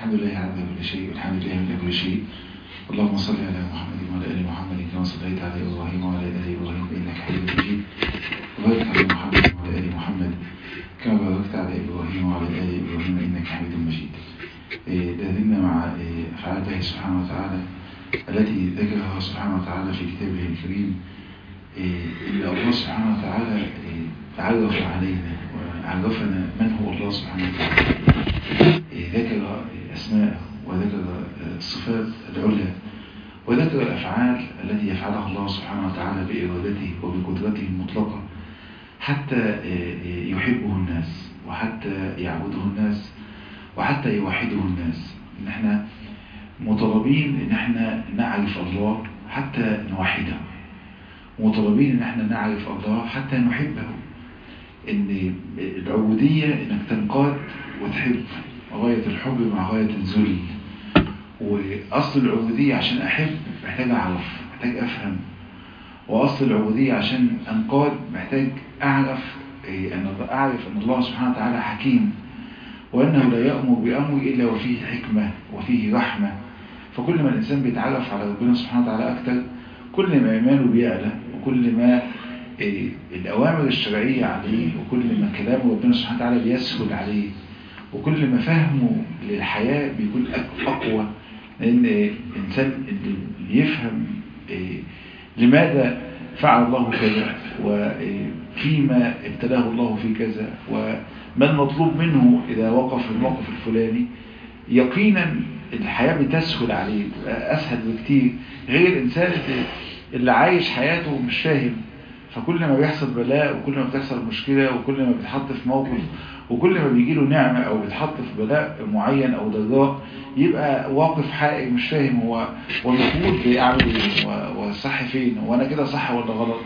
الحمد لله على كل شيء والحمد لله من كل شيء اللهم صل على محمد وعلى ال محمد كما صليت على ابراهيم وعلى ال ابراهيم انك حميد مجيد وبارك على محمد وعلى ال محمد كما باركت على ابراهيم وعلى ال ابراهيم انك حميد مجيد لازلنا مع افعال الله سبحانه وتعالى التي ذكرها سبحانه وتعالى في كتابه الكريم اللي الله سبحانه وتعالى تعرف علينا وعرفنا من هو الله سبحانه وتعالى ذكر أسماءه وذكر الصفات العلى وذكر الأفعال التي يفعلها الله سبحانه وتعالى بإرادته وبقدرته المطلقة حتى يحبه الناس وحتى يعبده الناس وحتى يوحده الناس ان احنا مطالبين ان احنا نعرف الله حتى نوحده مطالبين ان احنا نعرف الله حتى نحبه ان العبودية انك تنقاد وتحب غاية الحب مع غاية الذل واصل العبودية عشان احب محتاج اعرف محتاج افهم واصل العبودية عشان انقاد محتاج اعرف ان اعرف ان الله سبحانه وتعالى حكيم وانه لا يأمر بأمر الا وفيه حكمة وفيه رحمة فكل ما الانسان بيتعرف على ربنا سبحانه وتعالى اكتر كل ما ايمانه بيعلى وكل ما الأوامر الشرعية عليه وكل ما كلام ربنا سبحانه وتعالى بيسهل عليه وكل ما فهمه للحياة بيكون أقوى لأن الإنسان اللي يفهم لماذا فعل الله كذا وفيما ابتلاه الله في كذا وما المطلوب منه إذا وقف في الموقف الفلاني يقينا الحياة بتسهل عليه أسهل بكتير غير الإنسان اللي عايش حياته مش فاهم فكل ما بيحصل بلاء وكل ما بتحصل مشكلة وكل ما بيتحط في موقف وكل ما بيجي له نعمة او بيتحط في بلاء معين او ضراء يبقى واقف حائر مش فاهم هو هو المفروض بيعمل ايه والصح فين وانا كده صح ولا غلط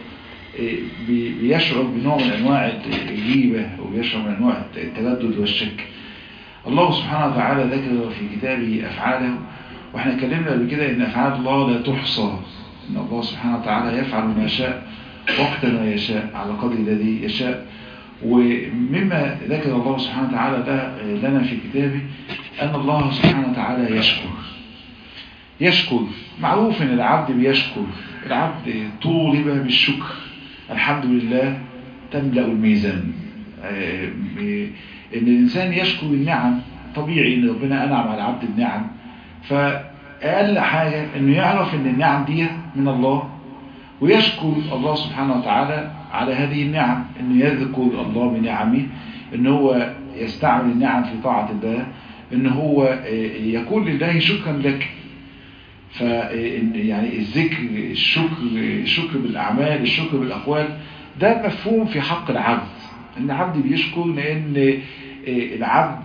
بيشعر بنوع من انواع الغيبة وبيشعر من انواع التردد والشك الله سبحانه وتعالى ذكر في كتابه افعاله واحنا اتكلمنا قبل كده ان افعال الله لا تحصى ان الله سبحانه وتعالى يفعل ما شاء وقت ما يشاء على قدر الذي يشاء ومما ذكر الله سبحانه وتعالى لنا في كتابه أن الله سبحانه وتعالى يشكر يشكر معروف أن العبد بيشكر العبد طولب بالشكر الحمد لله تملأ الميزان أن الإنسان يشكر النعم طبيعي أن ربنا أنعم على العبد النعم فأقل حاجة أنه يعرف أن النعم دي من الله ويشكر الله سبحانه وتعالى على هذه النعم انه يذكر الله بنعمه ان هو يستعمل النعم في طاعة الله ان هو يقول لله شكرا لك ف يعني الذكر الشكر الشكر بالاعمال الشكر بالاقوال ده مفهوم في حق العبد ان العبد بيشكر لان العبد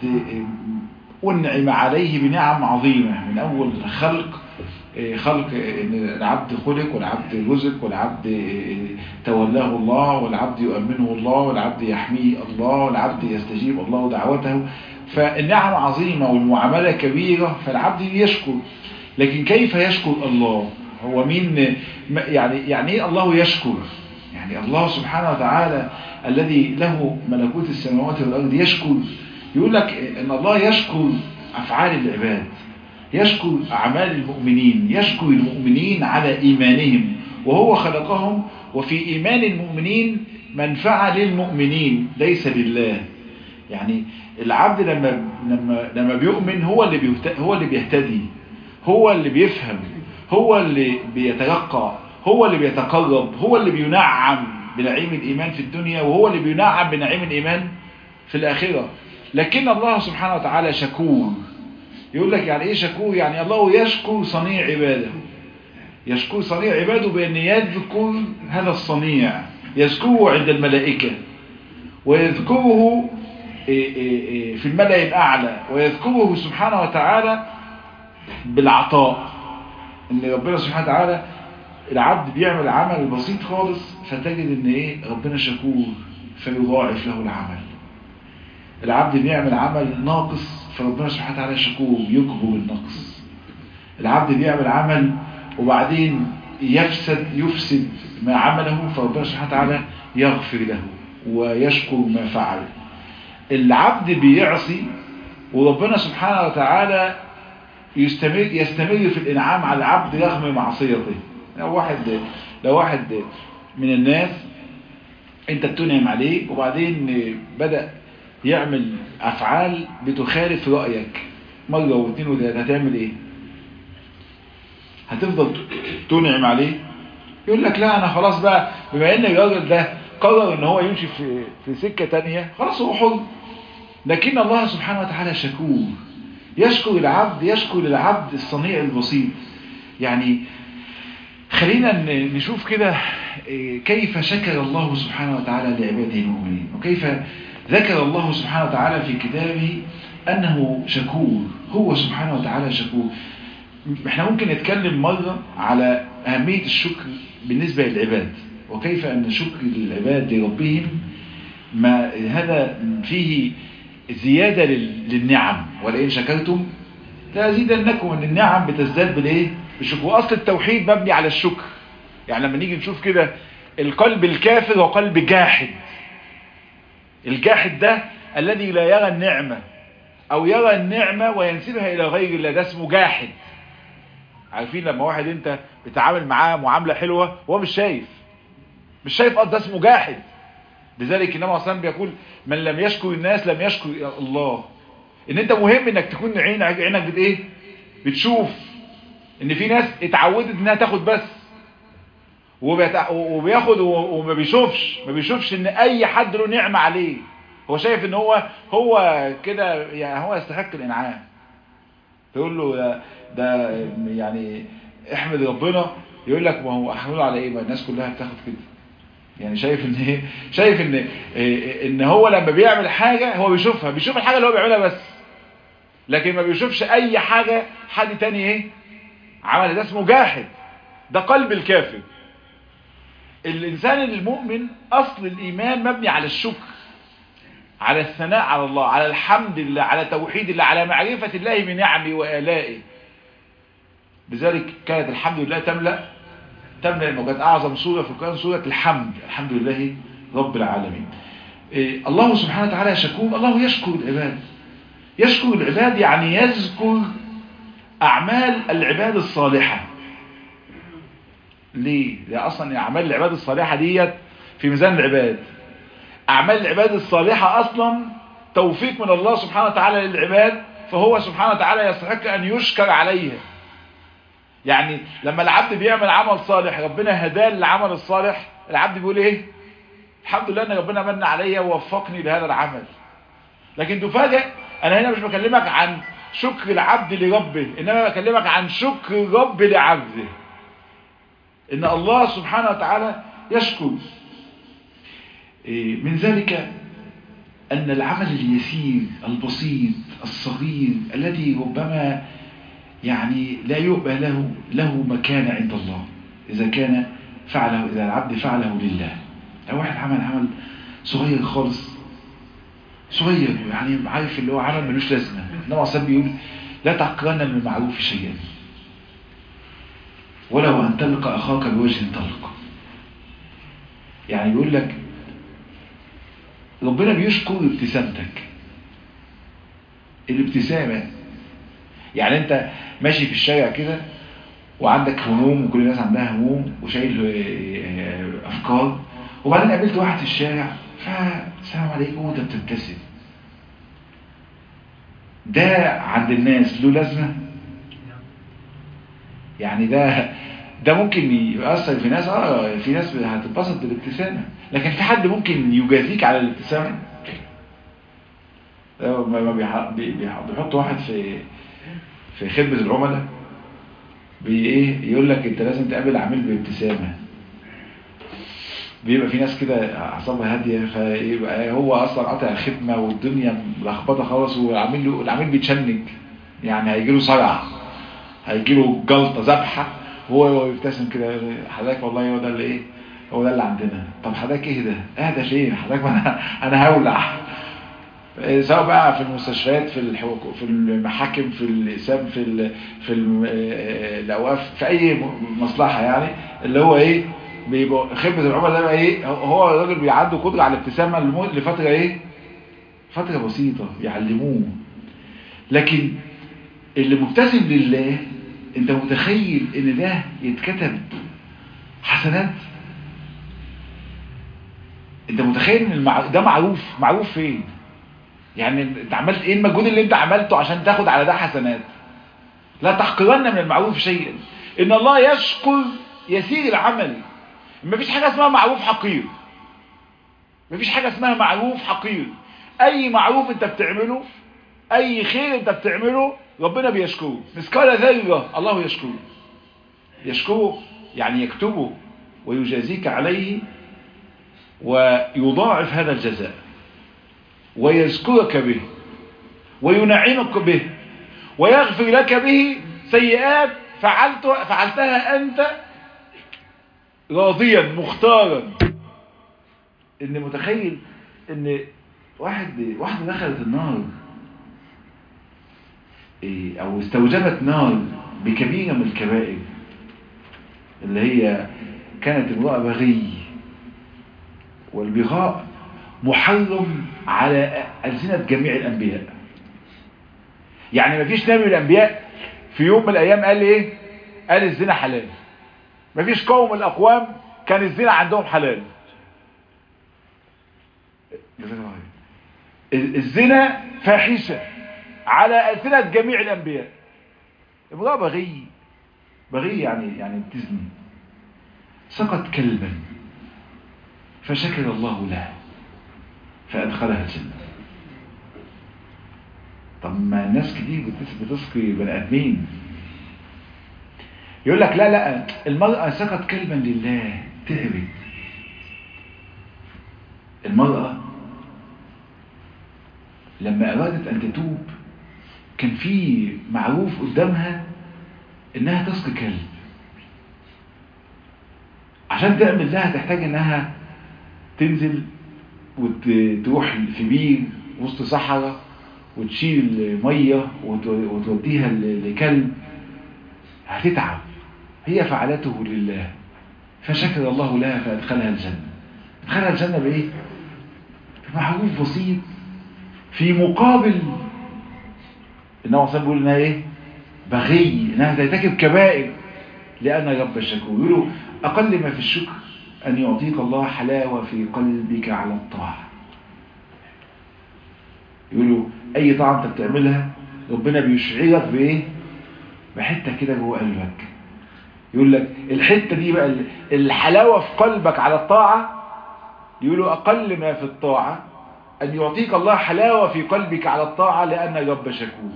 انعم عليه بنعم عظيمة من اول خلق خلق ان العبد خلق والعبد رزق والعبد تولاه الله والعبد يؤمنه الله والعبد يحميه الله والعبد يستجيب الله دعوته فالنعم عظيمة والمعاملة كبيرة فالعبد يشكر لكن كيف يشكر الله هو مين يعني يعني ايه الله يشكر يعني الله سبحانه وتعالى الذي له ملكوت السماوات والأرض يشكر يقول لك ان الله يشكر أفعال العباد يشكر أعمال المؤمنين يشكر المؤمنين على إيمانهم وهو خلقهم وفي إيمان المؤمنين منفعة للمؤمنين ليس لله يعني العبد لما لما لما بيؤمن هو اللي هو اللي بيهتدي هو اللي بيفهم هو اللي بيتلقى هو اللي بيتقرب هو اللي بينعم بنعيم الإيمان في الدنيا وهو اللي بينعم بنعيم الإيمان في الآخرة لكن الله سبحانه وتعالى شكور يقول لك يعني ايه شكور يعني الله يشكر صنيع عباده يشكر صنيع عباده بأن يذكر هذا الصنيع يذكره عند الملائكة ويذكره في الملأ الأعلى ويذكره سبحانه وتعالى بالعطاء ان ربنا سبحانه وتعالى العبد بيعمل عمل بسيط خالص فتجد ان ايه ربنا شكور فيضاعف له العمل العبد بيعمل عمل ناقص فربنا سبحانه وتعالى شكور يكبر النقص العبد بيعمل عمل وبعدين يفسد يفسد ما عمله فربنا سبحانه وتعالى يغفر له ويشكر ما فعل العبد بيعصي وربنا سبحانه وتعالى يستمر يستمر في الانعام على العبد رغم معصيته لو واحد لو واحد من الناس انت بتنعم عليه وبعدين بدأ يعمل افعال بتخالف رأيك مرة واثنين وثلاثة هتعمل ايه هتفضل تنعم عليه يقول لك لا انا خلاص بقى بما ان الراجل ده قرر ان هو يمشي في في سكة تانية خلاص هو حر لكن الله سبحانه وتعالى شكور يشكر العبد يشكر العبد الصنيع البسيط يعني خلينا نشوف كده كيف شكر الله سبحانه وتعالى لعباده المؤمنين وكيف ذكر الله سبحانه وتعالى في كتابه أنه شكور هو سبحانه وتعالى شكور احنا ممكن نتكلم مرة على أهمية الشكر بالنسبة للعباد وكيف أن شكر العباد لربهم ما هذا فيه زيادة للنعم ولئن شكرتم لأزيدنكم أن النعم بتزداد بالإيه؟ بالشكر وأصل التوحيد مبني على الشكر يعني لما نيجي نشوف كده القلب الكافر وقلب جاحد الجاحد ده الذي لا يرى النعمة أو يرى النعمة وينسبها إلى غير الله ده اسمه جاحد عارفين لما واحد انت بتعامل معاه معاملة حلوة هو مش شايف مش شايف قد ده اسمه جاحد لذلك النبي صلى الله بيقول من لم يشكر الناس لم يشكر الله ان انت مهم انك تكون عينك عينك بت ايه بتشوف ان في ناس اتعودت انها تاخد بس وبيتع... وبياخد وما بيشوفش ما بيشوفش ان اي حد له نعمة عليه هو شايف ان هو هو كده يعني هو يستحق الانعام تقول له ده, ده يعني احمد ربنا يقول لك ما هو احمله على ايه ما الناس كلها بتاخد كده يعني شايف ان ايه شايف ان إيه ان هو لما بيعمل حاجة هو بيشوفها بيشوف الحاجة اللي هو بيعملها بس لكن ما بيشوفش اي حاجة حد تاني ايه عمل ده اسمه جاحد ده قلب الكافر الانسان المؤمن اصل الايمان مبني على الشكر على الثناء على الله على الحمد لله على توحيد الله على معرفة الله بنعمه وآلائه لذلك كانت الحمد لله تملأ تملأ الموجات أعظم سورة في القرآن سورة الحمد الحمد لله رب العالمين إيه الله سبحانه وتعالى شكور الله يشكر العباد يشكر العباد يعني يذكر أعمال العباد الصالحة ليه؟ لأن أصلا أعمال العباد الصالحة ديت في ميزان العباد أعمال العباد الصالحة أصلا توفيق من الله سبحانه وتعالى للعباد فهو سبحانه وتعالى يستحق أن يشكر عليها يعني لما العبد بيعمل عمل صالح ربنا هداه للعمل الصالح العبد بيقول ايه الحمد لله ان ربنا من عليا ووفقني لهذا العمل لكن تفاجئ انا هنا مش بكلمك عن شكر العبد لربه انما بكلمك عن شكر الرب لعبده ان الله سبحانه وتعالى يشكر من ذلك أن العمل اليسير البسيط الصغير الذي ربما يعني لا يؤبى له له مكان عند الله إذا كان فعله إذا العبد فعله لله لو واحد عمل عمل صغير خالص صغير يعني عارف اللي هو عمل ملوش لازمة إنما أصلا بيقول لا تعقرن من المعروف شيئا ولو أن تلقى أخاك بوجه طلق يعني يقول لك ربنا بيشكر ابتسامتك الابتسامة يعني انت ماشي في الشارع كده وعندك هموم وكل الناس عندها هموم وشايل افكار وبعدين قابلت واحد في الشارع فالسلام عليكم وانت بتبتسم ده عند الناس له لازمة يعني ده ده ممكن يؤثر في ناس اه في ناس هتتبسط بالابتسامة لكن في حد ممكن يجازيك على الابتسامة ما بيحط واحد في في خدمة العملاء بي ايه يقول لك انت لازم تقابل عميل بابتسامة بيبقى في ناس كده اعصابها هاديه فيبقى هو اصلا قاطع الخدمه والدنيا ملخبطه خالص والعميل العميل بيتشنج يعني هيجي له صرع هيجي له جلطه ذبحه هو يبتسم كده حضرتك والله هو ده اللي ايه هو ده اللي عندنا طب حضرتك ايه ده اهدى فين حضرتك انا انا هولع سواء بقى في المستشفيات في الحقوق في المحاكم في الاقسام في ال في ال الاوقاف في اي مصلحه يعني اللي هو ايه بيبقى خدمه العملاء ده بقى ايه هو الراجل بيعدوا قدره على الابتسامه لفتره ايه فتره بسيطه يعلموه لكن اللي مبتسم لله انت متخيل ان ده يتكتب حسنات انت متخيل ان المع... ده معروف معروف فين يعني انت عملت ايه المجهود اللي انت عملته عشان تاخد على ده حسنات لا تحقرن من المعروف شيئا ان الله يشكر يسير العمل مفيش حاجة اسمها معروف حقير مفيش حاجة اسمها معروف حقير اي معروف انت بتعمله اي خير انت بتعمله ربنا بيشكره مثقال ذرة الله يشكره يشكره يعني يكتبه ويجازيك عليه ويضاعف هذا الجزاء ويذكرك به وينعمك به ويغفر لك به سيئات فعلت فعلتها أنت راضيا مختارا ان متخيل ان واحد واحدة دخلت النار إيه او استوجبت نار بكبيرة من الكبائر اللي هي كانت امرأة بغي والبغاء محرم على ألسنة جميع الأنبياء يعني مفيش نبي من الأنبياء في يوم من الأيام قال إيه قال الزنا حلال مفيش قوم من الأقوام كان الزنا عندهم حلال الزنا فاحشة على ألسنة جميع الأنبياء امرأة بغي بغي يعني يعني بتزني سقط كلبا فشكر الله له فأدخلها الجنة طب ما الناس كتير بتسقي بني آدمين يقول لك لا لا المرأة سقط كلبا لله تعبت المرأة لما أرادت أن تتوب كان في معروف قدامها إنها تسقي كلب عشان تعمل ده تحتاج إنها تنزل وتروح في بير وسط صحراء وتشيل مية وتوديها لكلب هتتعب هي فعلته لله فشكر الله لها فأدخلها الجنة أدخلها الجنة بإيه؟ بمعروف بسيط في مقابل إنه وصل بيقول إنها إيه؟ بغي إنها ترتكب كبائر لأن رب الشكور يقولوا أقل ما في الشكر أن يعطيك الله حلاوة في قلبك على الطاعة يقولوا أي طاعة أنت بتعملها ربنا بيشعرك بإيه بحتة كده جوه قلبك يقول لك الحتة دي بقى الحلاوة في قلبك على الطاعة يقولوا أقل ما في الطاعة أن يعطيك الله حلاوة في قلبك على الطاعة لأن رب شكور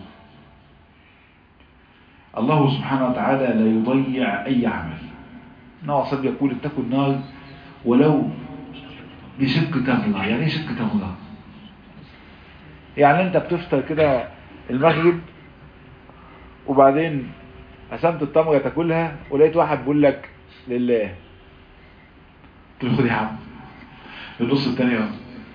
الله سبحانه وتعالى لا يضيع أي عمل نوع صد يقول اتقوا النار ولو بشق تمرة يعني ايه شق تمرة يعني انت بتفطر كده المغرب وبعدين قسمت التمرة تاكلها ولقيت واحد بيقول لك لله قلت له خد يا عم النص التاني اهو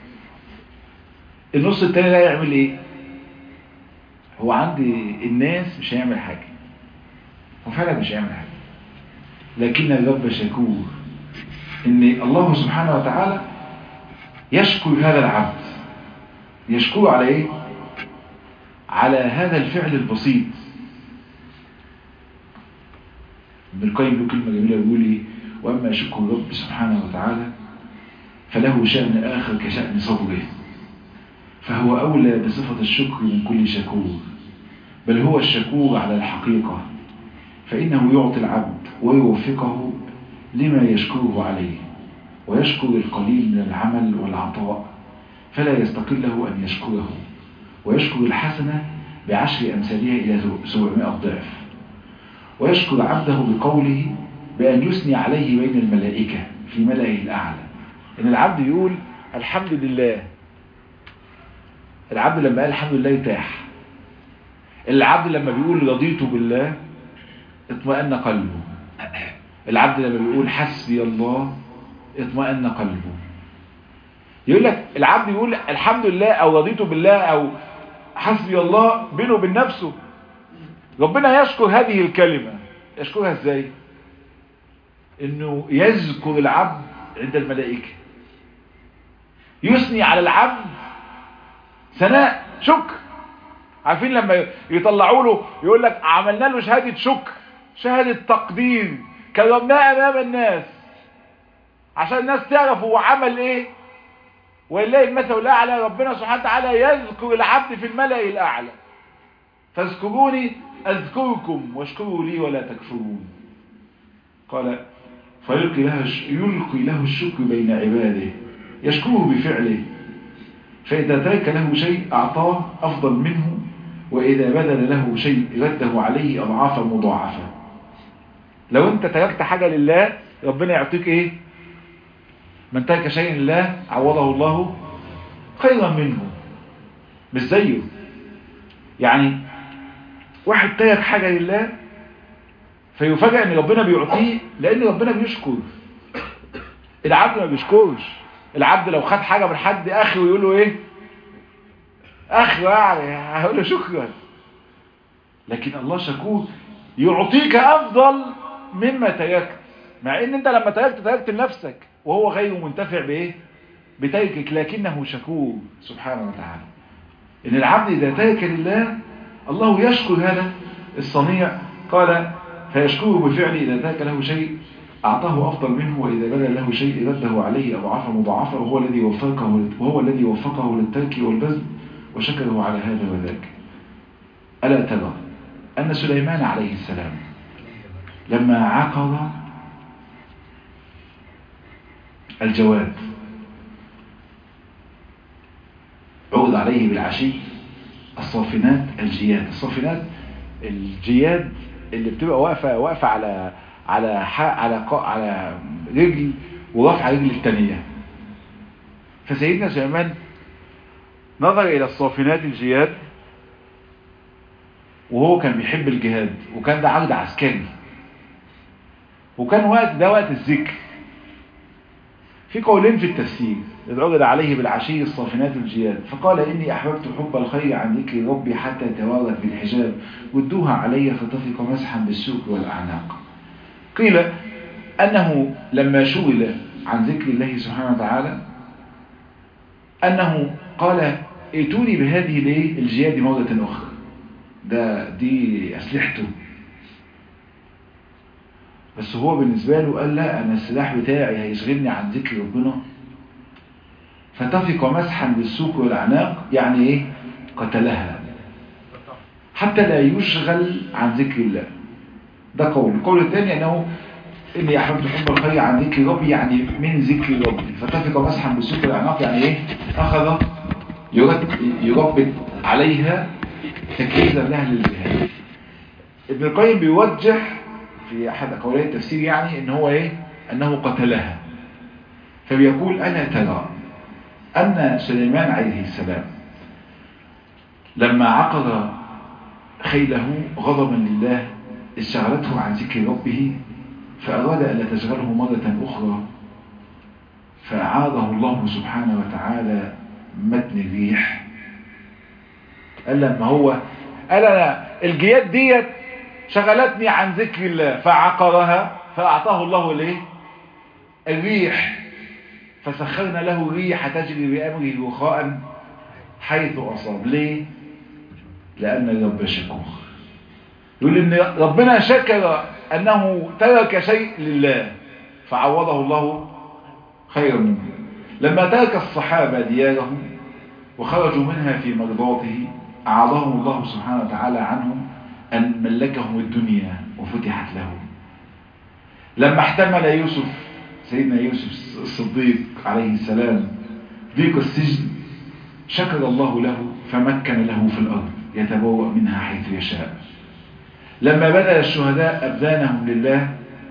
النص التاني ده يعمل ايه هو عندي الناس مش هيعمل حاجة هو فعلا مش هيعمل حاجة لكن الرب شكور ان الله سبحانه وتعالى يشكر هذا العبد يشكر على ايه على هذا الفعل البسيط ابن القيم له كلمة جميلة بيقول ايه واما شكر الرب سبحانه وتعالى فله شأن آخر كشأن صبره فهو أولى بصفة الشكر من كل شكور بل هو الشكور على الحقيقة فإنه يعطي العبد ويوفقه لما يشكره عليه ويشكر القليل من العمل والعطاء فلا يستقل له أن يشكره ويشكر الحسنة بعشر أمثالها إلى سبعمائة ضعف ويشكر عبده بقوله بأن يثني عليه بين الملائكة في ملئه الأعلى إن العبد يقول الحمد لله العبد لما قال الحمد لله يتاح العبد لما بيقول رضيت بالله اطمأن قلبه العبد لما بيقول حسبي الله اطمأن قلبه يقول لك العبد يقول الحمد لله او رضيت بالله او حسبي الله بينه وبين نفسه ربنا يشكر هذه الكلمة يشكرها ازاي انه يذكر العبد عند الملائكة يثني على العبد ثناء شكر عارفين لما يطلعوا له يقول لك عملنا له شهادة شكر شهادة تقدير كرمناه امام الناس عشان الناس تعرف هو عمل ايه ولله المثل الاعلى ربنا سبحانه وتعالى يذكر العبد في الملأ الاعلى فاذكروني اذكركم واشكروا لي ولا تكفرون قال فيلقي له يلقي له الشكر بين عباده يشكره بفعله فإذا ترك له شيء أعطاه أفضل منه وإذا بذل له شيء رده عليه أضعافا مضاعفة لو أنت تركت حاجة لله ربنا يعطيك إيه من ترك شيء لله عوضه الله خيرا منه مش زيه يعني واحد ترك حاجة لله فيفاجأ ان ربنا بيعطيه لان ربنا بيشكر العبد ما بيشكرش العبد لو خد حاجة من حد اخي ويقول له ايه اخي يعني هقول له شكرا لكن الله شكور يعطيك افضل مما تركت مع ان انت لما تركت تركت لنفسك وهو غير منتفع بايه بتركك لكنه شكور سبحانه وتعالى ان العبد اذا ترك لله الله يشكر هذا الصنيع قال فيشكره بفعله إذا ذاك له شيء أعطاه أفضل منه وإذا بذل له شيء رده عليه أضعافا مضاعفة وهو الذي وفقه وهو الذي وفقه للترك والبذل وشكره على هذا وذاك ألا ترى أن سليمان عليه السلام لما عقر الجواد عرض عليه بالعشي الصافنات الجياد الصافنات الجياد اللي بتبقى واقفه واقفه على على على على رجل ورافعه رجل الثانيه فسيدنا سليمان نظر الى الصافنات الجياد وهو كان بيحب الجهاد وكان ده عقد عسكري وكان وقت ده وقت الذكر في قولين في التفسير إذ عرض عليه بالعشي الصافنات الجياد فقال إني أحببت حب الخير عن ذكر ربي حتى توارت بالحجاب ودوها علي فتفق مسحا بالسوق والأعناق قيل أنه لما شغل عن ذكر الله سبحانه وتعالى أنه قال ائتوني بهذه الجياد مرة أخرى ده دي أسلحته بس هو بالنسبة له قال لا أنا السلاح بتاعي هيشغلني عن ذكر ربنا فتفق مسحا بالسوق والأعناق يعني إيه قتلها حتى لا يشغل عن ذكر الله ده قول القول الثاني أنه إني أحببت حب الخير عن ذكر ربي يعني من ذكر ربي فتفق مسحا بالسوق والأعناق يعني إيه أخذ يربط عليها تكريزا لها للجهاد ابن القيم بيوجه في أحد أقوالي التفسير يعني إن هو إيه أنه قتلها فبيقول ألا ترى أن سليمان عليه السلام لما عقد خيله غضبا لله استغلته عن ذكر ربه فأراد ألا تشغله مرة أخرى فأعاده الله سبحانه وتعالى متن الريح قال لما هو قال أنا الجياد ديت شغلتني عن ذكر الله فعقرها فأعطاه الله ليه الريح فسخرنا له ريح تجري بأمره رخاء حيث أصاب ليه لأن الرب شكور يقول إن ربنا شكر أنه ترك شيء لله فعوضه الله خيرا منه لما ترك الصحابة ديارهم وخرجوا منها في مرضاته أعاضهم الله سبحانه وتعالى عنهم أن ملكهم الدنيا وفتحت لهم لما احتمل يوسف سيدنا يوسف الصديق عليه السلام ضيق السجن شكر الله له فمكن له في الأرض يتبوأ منها حيث يشاء لما بدل الشهداء أبدانهم لله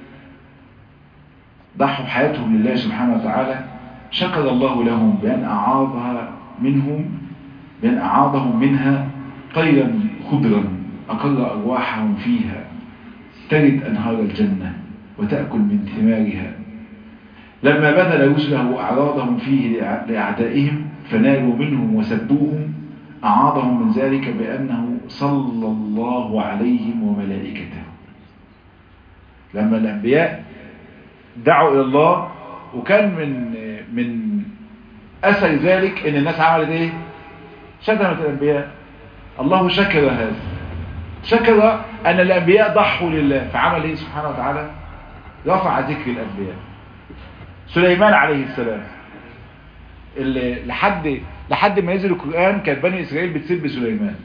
ضحوا حياتهم لله سبحانه وتعالى شكر الله لهم بأن أعاضها منهم بأن أعاضهم منها طيرا خضرا أقر أرواحهم فيها ترد أنهار الجنة وتأكل من ثمارها لما بذل رسله أعراضهم فيه لأعدائهم فنالوا منهم وسبوهم أعاضهم من ذلك بأنه صلى الله عليهم وملائكته لما الأنبياء دعوا إلى الله وكان من من أثر ذلك إن الناس عملت إيه شتمت الأنبياء الله شكر هذا شكر أن الأنبياء ضحوا لله فعمل إيه سبحانه وتعالى رفع ذكر الأنبياء سليمان عليه السلام اللي لحد لحد ما نزل القرآن كانت بني إسرائيل بتسب سليمان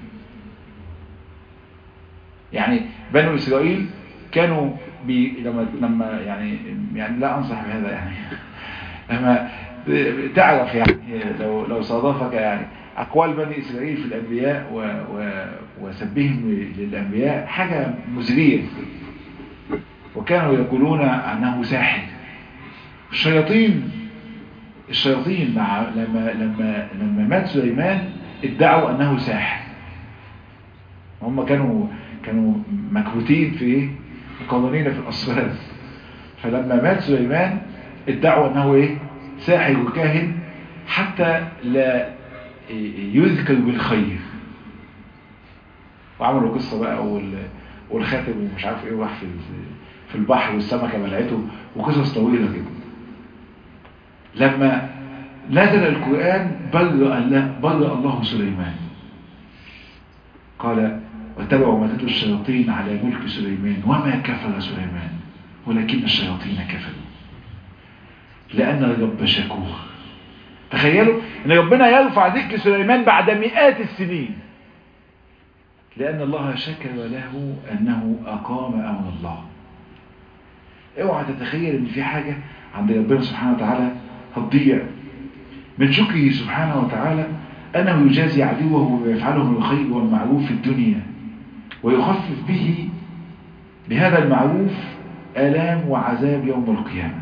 يعني بنو إسرائيل كانوا بي لما لما يعني يعني لا أنصح بهذا يعني لما تعرف يعني لو لو صادفك يعني أقوال بني إسرائيل في الأنبياء و و وسبهم للأنبياء حاجة مزرية وكانوا يقولون أنه ساحر الشياطين الشياطين مع لما لما لما مات سليمان ادعوا أنه ساحر هم كانوا كانوا مكبوتين في ايه قوانين في الأصفاد فلما مات سليمان ادعوا أنه ايه ساحر وكاهن حتى لا يذكر بالخير وعملوا قصة بقى والخاتم ومش عارف ايه راح في في البحر والسمكة بلعته وقصص طويلة كده لما نزل القرآن برأ الله, برأ الله سليمان قال واتبعوا ما تتلو الشياطين على ملك سليمان وما كفر سليمان ولكن الشياطين كفروا لأن الرب شكور تخيلوا ان ربنا يرفع ذكر سليمان بعد مئات السنين لأن الله شكر له أنه أقام أمر الله اوعى تتخيل ان في حاجة عند ربنا سبحانه وتعالى هتضيع من شكره سبحانه وتعالى أنه يجازي عدوه ويفعله من الخير والمعروف في الدنيا ويخفف به بهذا المعروف آلام وعذاب يوم القيامة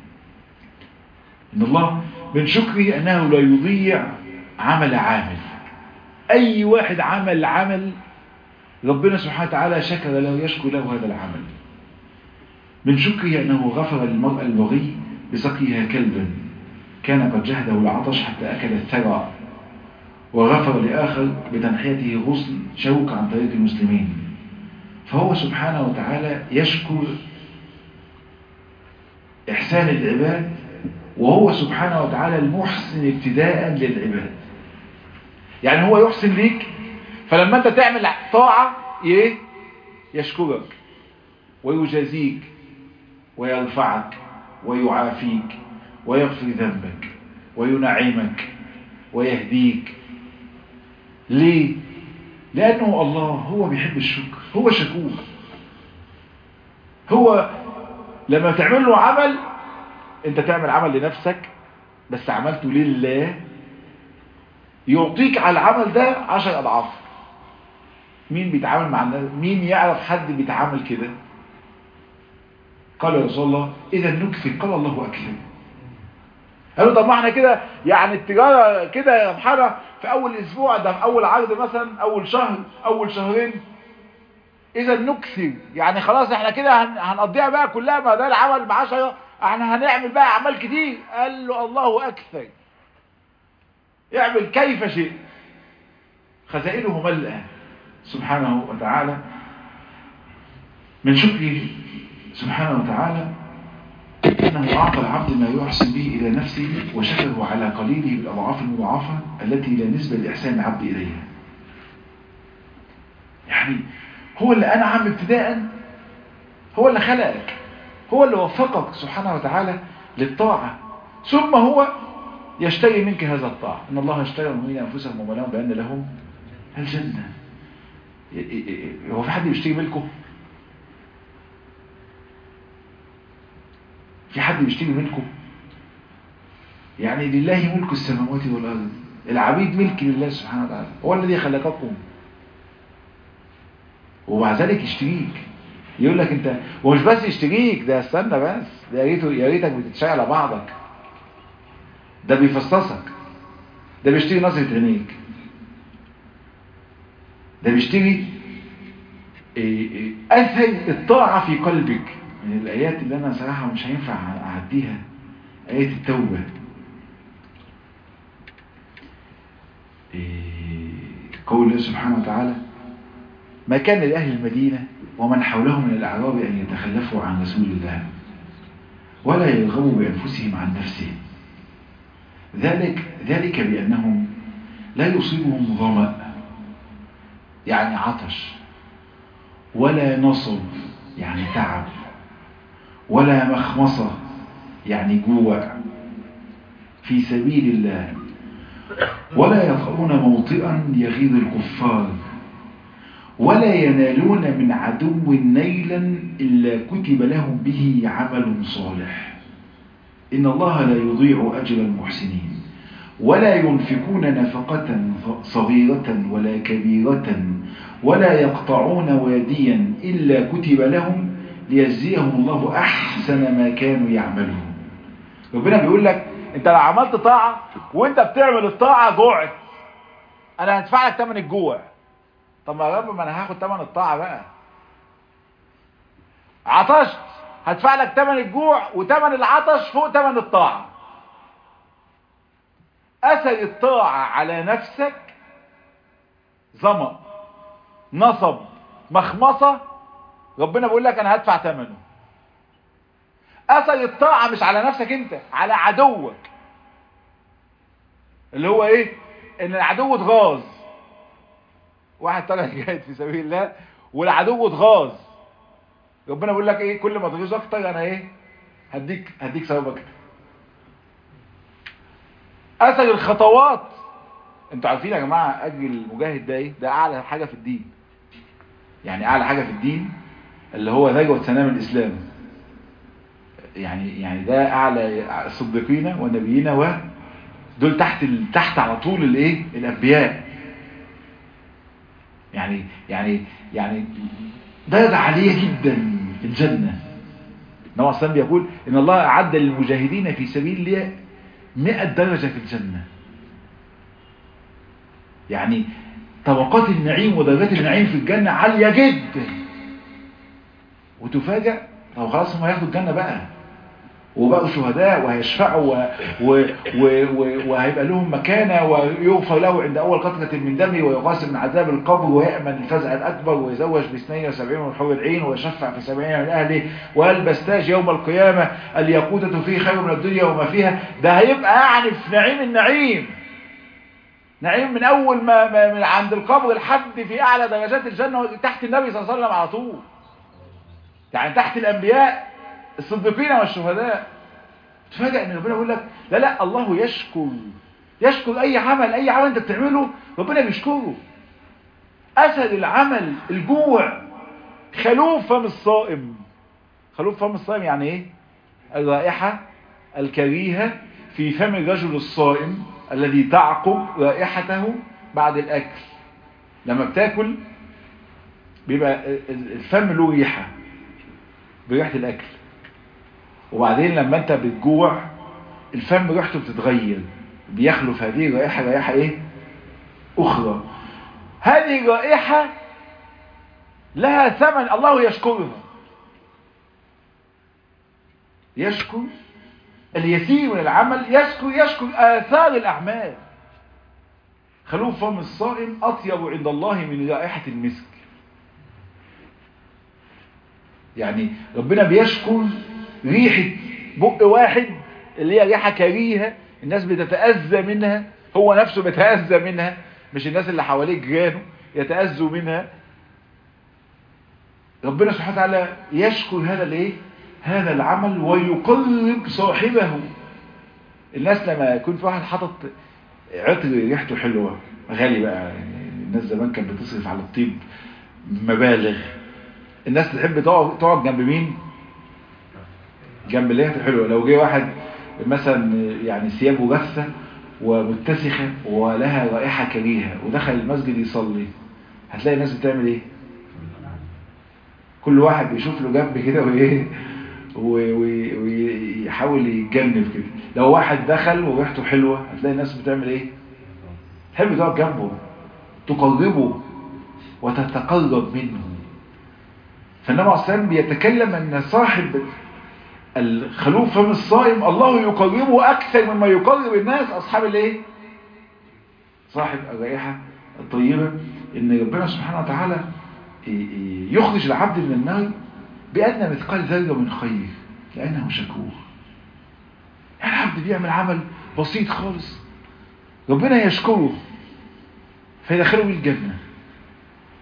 إن الله من شكره أنه لا يضيع عمل عامل أي واحد عمل عمل ربنا سبحانه وتعالى شكر له يشكر له هذا العمل من شكره أنه غفر للمرأة البغي بسقيها كلبا كان قد جهده العطش حتى أكل الثرى وغفر لآخر بتنحيته غصن شوك عن طريق المسلمين فهو سبحانه وتعالى يشكر إحسان العباد وهو سبحانه وتعالى المحسن ابتداء للعباد يعني هو يحسن ليك فلما انت تعمل طاعة ايه يشكرك ويجازيك ويرفعك ويعافيك ويغفر ذنبك وينعمك ويهديك ليه لأنه الله هو بيحب الشكر هو شكور هو لما تعمل له عمل انت تعمل عمل لنفسك بس عملته لله يعطيك على العمل ده عشر أضعاف مين بيتعامل مع الناس مين يعرف حد بيتعامل كده قال يا رسول الله إذا نكثر قال الله أكثر قالوا طب ما احنا كده يعني التجارة كده يا محرة في أول أسبوع ده في أول عرض مثلا أول شهر أول شهرين إذا نكثر يعني خلاص احنا كده هنقضيها بقى كلها ما ده العمل بعشرة احنا هنعمل بقى أعمال كتير قال له الله أكثر اعمل كيف شئت خزائنه ملأة سبحانه وتعالى من شكره سبحانه وتعالى أنه أعطى العبد ما يحسن به إلى نفسه وشكره على قليله بالأضعاف المضاعفة التي لا نسبة لإحسان العبد إليها يعني هو اللي أنعم ابتداء هو اللي خلقك هو اللي وفقك سبحانه وتعالى للطاعة ثم هو يشتري منك هذا الطاعة إن الله اشترى من أنفسهم وملاهم بأن لهم الجنة هو في حد بيشتري ملكه في حد بيشتري ملكه يعني لله ملك السماوات والأرض العبيد ملك لله سبحانه وتعالى هو الذي خلقكم ومع ذلك يشتريك يقول لك انت ومش بس يشتريك ده استنى بس ده يا ريتك بتتشاي على بعضك ده بيفصصك ده بيشتري نظرة عينيك ده بيشتري أثر الطاعة في قلبك من الآيات اللي أنا صراحة مش هينفع أعديها آية التوبة قول الله سبحانه وتعالى ما كان لأهل المدينة ومن حولهم من الأعراب أن يتخلفوا عن رسول الله ولا يرغبوا بأنفسهم عن نفسهم ذلك ذلك بأنهم لا يصيبهم ظمأ يعني عطش ولا نصب يعني تعب ولا مخمصة يعني جوع في سبيل الله ولا يطعون موطئا يغيظ الكفار ولا ينالون من عدو نيلا إلا كتب لهم به عمل صالح إن الله لا يضيع أجر المحسنين ولا ينفقون نفقة صغيرة ولا كبيرة ولا يقطعون واديا إلا كتب لهم ليجزيهم الله أحسن ما كانوا يعملون ربنا بيقول لك انت لو عملت طاعة وانت بتعمل الطاعة جوعت انا هدفع لك تمن الجوع طب ما يا رب ما انا هاخد تمن الطاعة بقى عطشت هدفع لك تمن الجوع وتمن العطش فوق تمن الطاعة اثر الطاعة على نفسك ظمأ نصب مخمصة ربنا بيقول لك انا هدفع ثمنه اثر الطاعة مش على نفسك انت على عدوك اللي هو ايه ان العدو اتغاظ واحد طلع جاهد في سبيل الله والعدو اتغاظ ربنا بيقول لك ايه كل ما تغيظ اكتر انا ايه هديك هديك ثواب اكتر اثر الخطوات انتوا عارفين يا جماعه اجر المجاهد ده ايه ده اعلى حاجه في الدين يعني اعلى حاجه في الدين اللي هو ذروه سنام الاسلام يعني يعني ده اعلى الصديقين والنبيين و دول تحت ال... تحت على طول الايه الانبياء يعني يعني يعني درجه عاليه جدا في الجنه النبي صلى الله بيقول ان الله اعد للمجاهدين في سبيل الله 100 درجه في الجنه يعني طبقات النعيم ودرجات النعيم في الجنه عاليه جدا وتفاجأ طب خلاص هم هياخدوا الجنه بقى وبقوا شهداء وهيشفعوا و... و... و... و... وهيبقى لهم مكانة ويغفر له عند أول قطرة من دمه ويقاس من عذاب القبر ويأمن الفزع الأكبر ويزوج باثنين وسبعين من حور العين ويشفع في سبعين من أهله ويلبس تاج يوم القيامة الياقوتة فيه خير من الدنيا وما فيها ده هيبقى يعني في نعيم النعيم نعيم من أول ما, ما من عند القبر لحد في أعلى درجات الجنة تحت النبي صلى الله عليه وسلم على طول يعني تحت الأنبياء الصديقين والشهداء تفاجئ ان ربنا يقول لك لا لا الله يشكر يشكر اي عمل اي عمل انت بتعمله ربنا بيشكره اسد العمل الجوع خلوف فم الصائم خلوف فم الصائم يعني ايه الرائحة الكريهة في فم الرجل الصائم الذي تعقب رائحته بعد الاكل لما بتاكل بيبقى الفم له ريحة بريحة الاكل وبعدين لما انت بتجوع الفم ريحته بتتغير بيخلف هذه الرائحة رائحة ايه اخرى هذه الرائحة لها ثمن الله يشكرها يشكر اليسير من العمل يشكر يشكر آثار الأعمال خلوف فم الصائم أطيب عند الله من رائحة المسك يعني ربنا بيشكر ريحة بق واحد اللي هي ريحة كريهة الناس بتتأذى منها هو نفسه بيتأذى منها مش الناس اللي حواليه جيرانه يتأذوا منها ربنا سبحانه وتعالى يشكر هذا الايه هذا العمل ويقرب صاحبه الناس لما يكون في واحد حاطط عطر ريحته حلوة غالي بقى يعني الناس زمان كانت بتصرف على الطيب مبالغ الناس تحب تقعد تقعد جنب مين جنب اللي ريحته حلوه لو جه واحد مثلا يعني ثيابه جثه ومتسخه ولها رائحه كريهه ودخل المسجد يصلي هتلاقي الناس بتعمل ايه كل واحد بيشوف له جنب كده وايه ويحاول يتجنب كده لو واحد دخل وريحته حلوه هتلاقي الناس بتعمل ايه تحب تقعد جنبه تقربه وتتقرب منه فالنبي عليه الصلاه بيتكلم ان صاحب الخلوف فم الصائم الله يقربه اكثر مما يقرب الناس اصحاب الايه صاحب الرائحه الطيبه ان ربنا سبحانه وتعالى يخرج العبد من النار بأدنى مثقال ذرة من خير لأنه شكور يعني العبد بيعمل عمل بسيط خالص ربنا يشكره فيدخله الجنة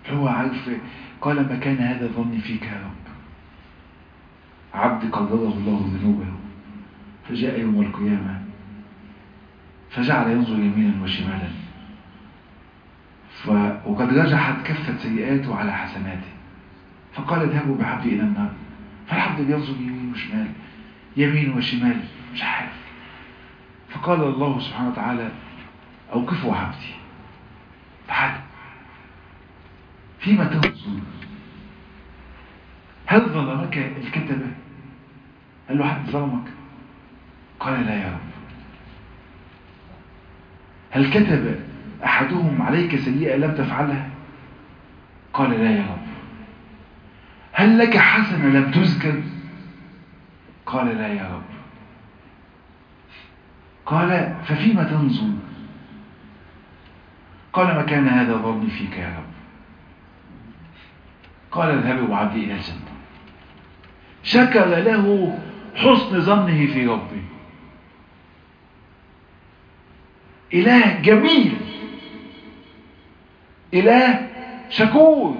هو عارف قال ما كان هذا ظني فيك يا رب عبد قرره الله ذنوبه فجاء يوم القيامة فجعل ينظر يمينا وشمالا ف... وقد رجحت كفة سيئاته على حسناته فقال اذهبوا بعبدي إلى النار فالعبد بينظر يمين وشمال يمين وشمال مش عارف فقال الله سبحانه وتعالى أوقفوا عبدي تعال فيما تنظر هل ظلمك الكتبة هل له حد ظلمك قال لا يا رب هل كتب أحدهم عليك سيئة لم تفعلها قال لا يا رب هل لك حسنة لم تذكر قال لا يا رب قال ففيما تنظر قال ما كان هذا ظني فيك يا رب قال اذهبوا عبدي إلى الجنة شكر له حسن ظنه في ربه إله جميل إله شكور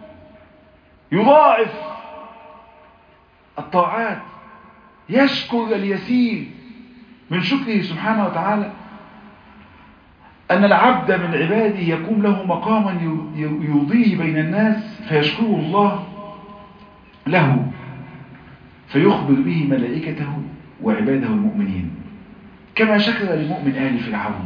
يضاعف الطاعات يشكر اليسير من شكره سبحانه وتعالى أن العبد من عباده يقوم له مقاما يضيه بين الناس فيشكره الله له فيخبر به ملائكته وعباده المؤمنين كما شكر لمؤمن آل فرعون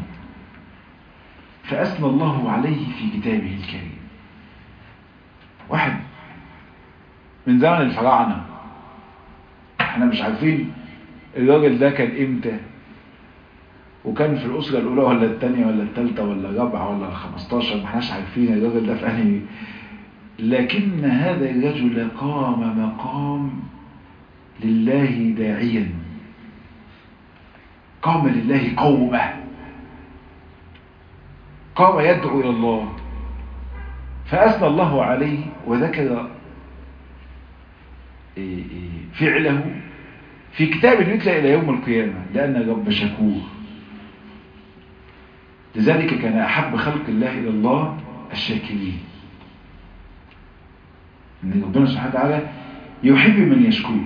فأثنى الله عليه في كتابه الكريم واحد من زمن الفراعنة احنا مش عارفين الراجل ده كان امتى وكان في الأسرة الأولى ولا الثانية ولا الثالثة ولا الرابعة ولا الخمستاشر ما احناش عارفين الراجل ده في أنهي لكن هذا الرجل قام مقام لله داعيا قام لله قومه قام يدعو إلى الله فأثنى الله عليه وذكر فعله في كتاب يتلى إلى يوم القيامة لأن الرب شكور لذلك كان أحب خلق الله إلى الله الشاكرين أن ربنا سبحانه وتعالى يحب من يشكر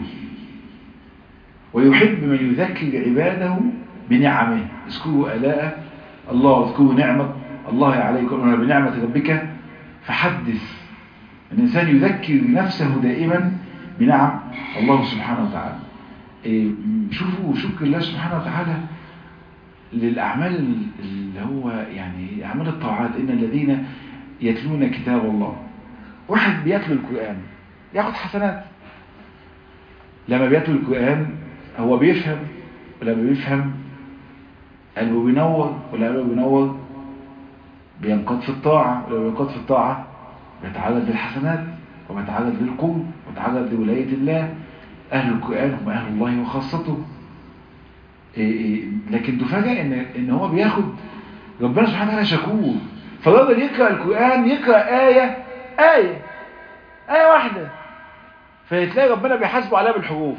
ويحب من يذكر عباده بنعمه اذكروا آلاء الله واذكروا نعمة الله عليكم بنعمة ربك فحدث الإنسان يذكر نفسه دائما بنعم الله سبحانه وتعالى إيه شوفوا شكر الله سبحانه وتعالى للأعمال اللي هو يعني أعمال الطاعات إن الذين يتلون كتاب الله واحد بيتلو القرآن ياخد حسنات لما بيتلو القرآن هو بيفهم ولما بيفهم قلبه بينور ولا قلبه بينور بينقض في الطاعة ولما بينقض في الطاعة بيتعرض للحسنات وبيتعرض للقرب وبيتعرض لولاية الله أهل القرآن هم أهل الله وخاصته إيه إيه لكن تفاجأ إن, إن هو بياخد ربنا سبحانه وتعالى شكور فالراجل يقرأ القرآن يقرأ آية آية آية واحدة فتلاقي ربنا بيحاسبه عليها بالحروف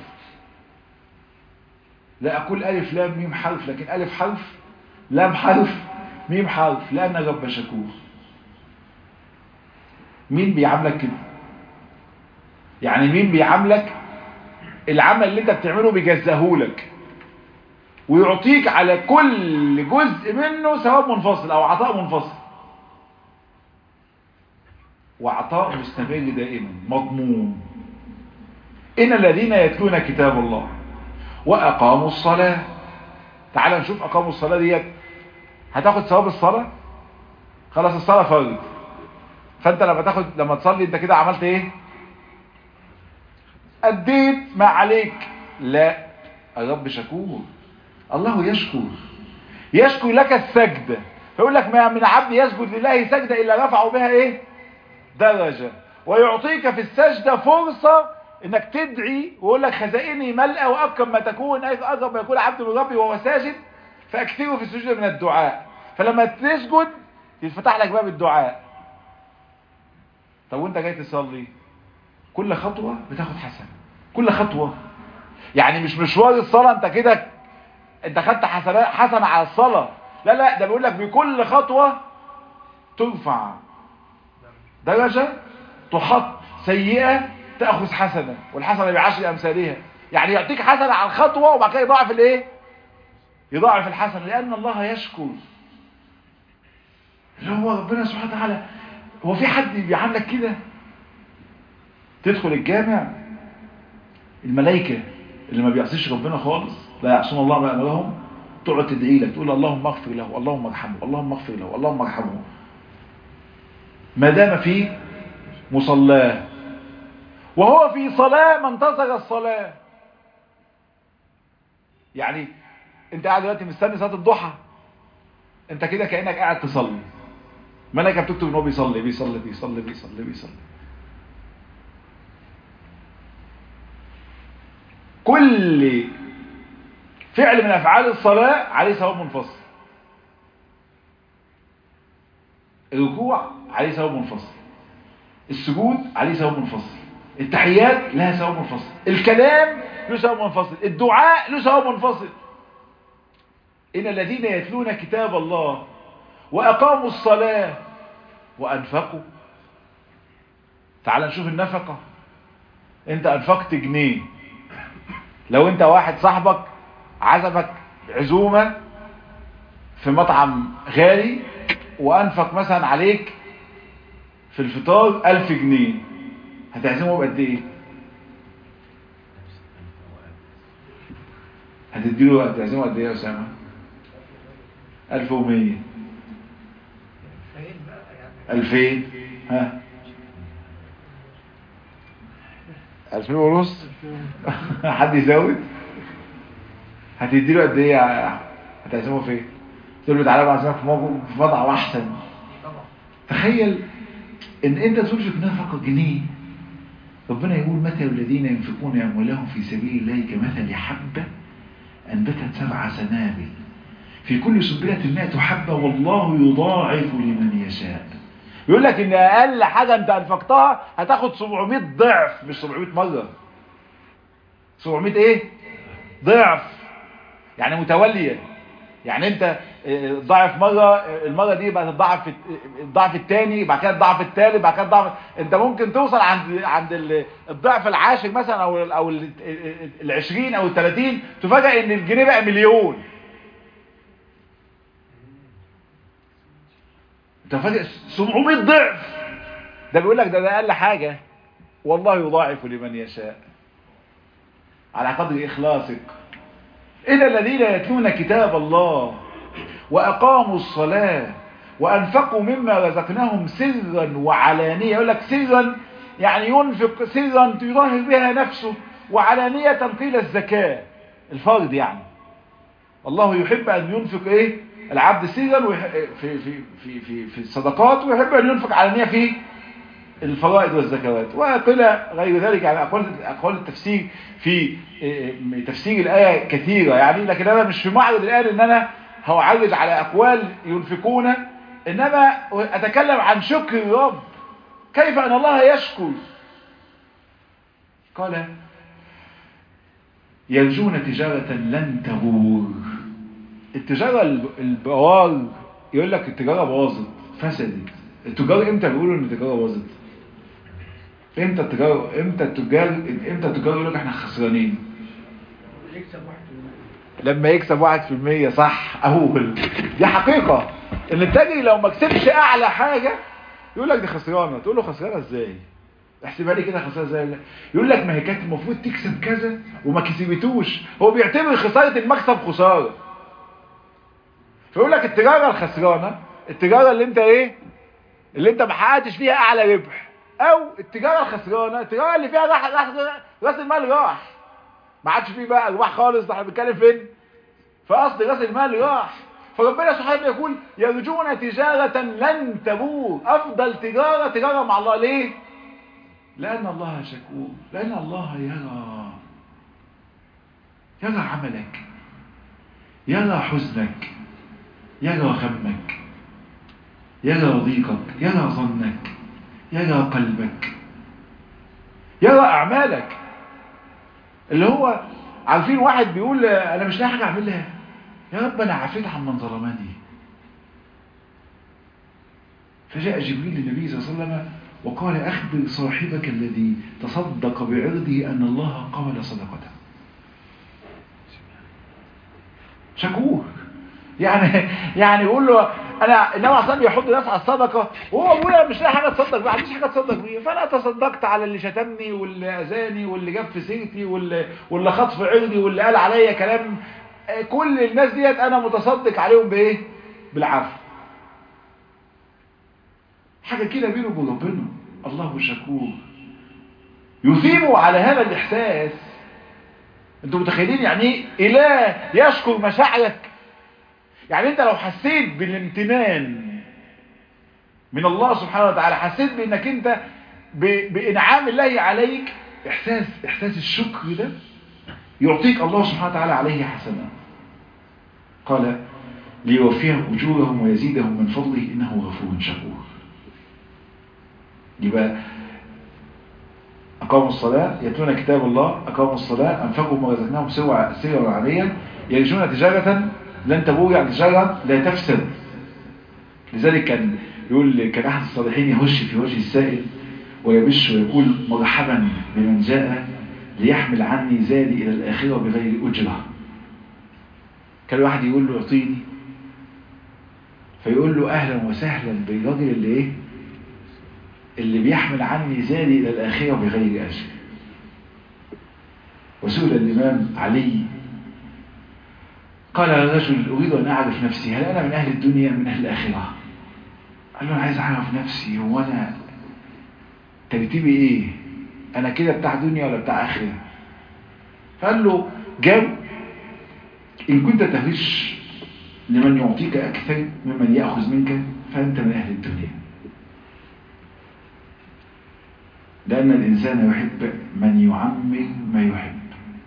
لا أقول ألف لام ميم حرف لكن ألف حرف لام حرف ميم حرف لأن رب شكور مين بيعاملك كده يعني مين بيعاملك العمل اللي انت بتعمله بيجزهولك ويعطيك على كل جزء منه ثواب منفصل او عطاء منفصل وعطاء مستمر دائما مضمون ان الذين يتلون كتاب الله واقاموا الصلاة تعال نشوف اقاموا الصلاة ديت هتاخد ثواب الصلاة خلاص الصلاة فرض فانت لما تاخد لما تصلي انت كده عملت ايه اديت ما عليك لا الرب شكور الله يشكر يشكر لك السجدة فيقول لك ما من عبد يسجد لله سجدة إلا رفعوا بها إيه درجة ويعطيك في السجدة فرصة إنك تدعي ويقول لك خزائني ملأ وأكرم ما تكون أقرب ما يكون عبد من ربي وهو ساجد فأكثره في السجود من الدعاء فلما تسجد يتفتح لك باب الدعاء طب وانت جاي تصلي كل خطوة بتاخد حسنة كل خطوة يعني مش مشوار الصلاة انت كده انت خدت حسنة, حسنة على الصلاة لا لا ده بيقول لك بكل خطوة ترفع درجة تحط سيئة تأخذ حسنة والحسنة بعشر أمثالها يعني يعطيك حسنة على الخطوة وبعد كده يضاعف الايه يضاعف الحسنة لأن الله يشكر اللي هو ربنا سبحانه وتعالى هو في حد بيعاملك كده تدخل الجامع الملائكة اللي ما بيعصيش ربنا خالص لا يعصون الله ما أمرهم تقعد تدعي لك تقول اللهم اغفر له اللهم ارحمه اللهم اغفر له اللهم ارحمه ما دام في مصلاه وهو في صلاة ما انتظر الصلاة يعني انت قاعد دلوقتي مستني صلاة الضحى انت كده كأنك قاعد تصلي ملكة بتكتب ان هو بيصلي بيصلي بيصلي بيصلي بيصلي كل فعل من افعال الصلاة عليه ثواب منفصل الركوع عليه ثواب منفصل السجود عليه ثواب منفصل التحيات لها ثواب منفصل الكلام له ثواب منفصل الدعاء له ثواب منفصل إن الذين يتلون كتاب الله وأقاموا الصلاة وأنفقوا تعال نشوف النفقة انت أنفقت جنيه لو انت واحد صاحبك عزمك عزومة في مطعم غالي وأنفق مثلا عليك في الفطار ألف جنيه هتعزمه بقد ايه هتديله هتعزمه قد ايه يا اسامه 1100 2000 ها 2000 ونص حد يزود هتديله قد ايه هتعزمه فين تقول له تعالى بعزمك في موقف في مطعم احسن تخيل ان انت تنفق نفقه جنيه ربنا يقول مثل الذين ينفقون اموالهم في سبيل الله كمثل حبه انبتت سبع سنابل في كل سنبله 100 حبه والله يضاعف لمن يشاء يقول لك ان اقل حاجه انت انفقتها هتاخد 700 ضعف مش 700 مره 700 ايه ضعف يعني متوليه يعني انت ضعف مرة المرة دي بقى تضعف في الضعف الثاني بعد كده الضعف الثالث بعد كده الضعف انت ممكن توصل عند عند الضعف العاشر مثلا او او ال 20 او ال 30 تفاجئ ان الجنيه بقى مليون انت فاجئ 700 ضعف ده بيقول لك ده ده اقل حاجة والله يضاعف لمن يشاء على قدر اخلاصك إلى الذين يتلون كتاب الله وأقاموا الصلاة وأنفقوا مما رزقناهم سرا وعلانية يقول لك سرا يعني ينفق سرا يظاهر بها نفسه وعلانية قيل الزكاة الفرض يعني الله يحب أن ينفق إيه العبد سرا في, في, في, في, في الصدقات ويحب أن ينفق علانية في الفرائض والزكوات وقيل غير ذلك على أقوال أقوال التفسير في تفسير الآية كثيرة يعني لكن أنا مش في معرض الآية إن أنا هعرض على أقوال ينفقون إنما أتكلم عن شكر الرب كيف أن الله يشكر قال يرجون تجارة لن تبور التجارة البوار يقول لك التجارة باظت فسدت التجار امتى بيقولوا ان التجارة باظت امتى التجار امتى التجار امتى التجار يقول لك احنا خسرانين لما يكسب واحد في المية صح اول دي حقيقة ان التاجر لو ما كسبش اعلى حاجة يقول لك دي خسرانة تقول له خسرانة ازاي احسبها لي كده خسارة ازاي يقول لك ما هي كانت المفروض تكسب كذا وما كسبتوش هو بيعتبر خسارة المكسب خسارة فيقول لك التجارة الخسرانة التجارة اللي انت ايه اللي انت ما حققتش فيها اعلى ربح او التجارة الخسرانة التجارة اللي فيها راح راح راس المال راح ما عادش فيه بقى ارباح خالص ده احنا بنتكلم فين في اصل راس المال راح فربنا سبحانه يقول يرجون تجارة لن تبور افضل تجارة تجارة مع الله ليه لان الله شكور لان الله يرى يرى عملك يرى حزنك يرى غمك يرى ضيقك يرى ظنك يرى قلبك يرى أعمالك اللي هو عارفين واحد بيقول أنا مش لاقي حاجة أعملها يا رب أنا عفيت عن من ظلمني فجاء جبريل للنبي صلى الله عليه وسلم وقال أخبر صاحبك الذي تصدق بعرضه أن الله قبل صدقته شكور يعني يعني يقول له انا النبي عليه الصلاه يحط الناس على الصدقه وهو ابويا مش لاقي حاجه تصدق بيها مفيش حاجه تصدق بيها فانا تصدقت على اللي شتمني واللي اذاني واللي جاب في سيرتي واللي واللي خط في عرضي واللي قال عليا كلام كل الناس ديت انا متصدق عليهم بايه بالعفو حاجه كده بينه وبين ربنا الله شكور يثيبه على هذا الاحساس انتوا متخيلين يعني ايه اله يشكر مشاعرك يعني انت لو حسيت بالامتنان من الله سبحانه وتعالى حسيت بانك انت ب... بانعام الله عليك احساس احساس الشكر ده يعطيك الله سبحانه وتعالى عليه حسنات قال ليوفيهم اجورهم ويزيدهم من فضله انه غفور شكور يبقى أقاموا الصلاة يتلون كتاب الله أقاموا الصلاة أنفقوا ما رزقناهم سرا سرا وعليا يرجون تجارة لن تبور يعني تجارة لا تفسد لذلك كان يقول كان أحد الصالحين يهش في وجه السائل ويبش ويقول مرحبا بمن جاء ليحمل عني زادي إلى الآخرة بغير أجرة كان واحد يقول له اعطيني فيقول له أهلا وسهلا بالراجل اللي إيه اللي بيحمل عني زادي إلى الآخرة بغير أجر وسئل الإمام علي قال الرجل أريد أن أعرف نفسي هل أنا من أهل الدنيا من أهل الآخرة قال له أنا عايز أعرف نفسي هو أنا ترتيبي إيه أنا كده بتاع دنيا ولا بتاع آخرة فقال له جاوب إن كنت تهش لمن يعطيك أكثر ممن يأخذ منك فأنت من أهل الدنيا لأن الإنسان يحب من يعمر ما يحب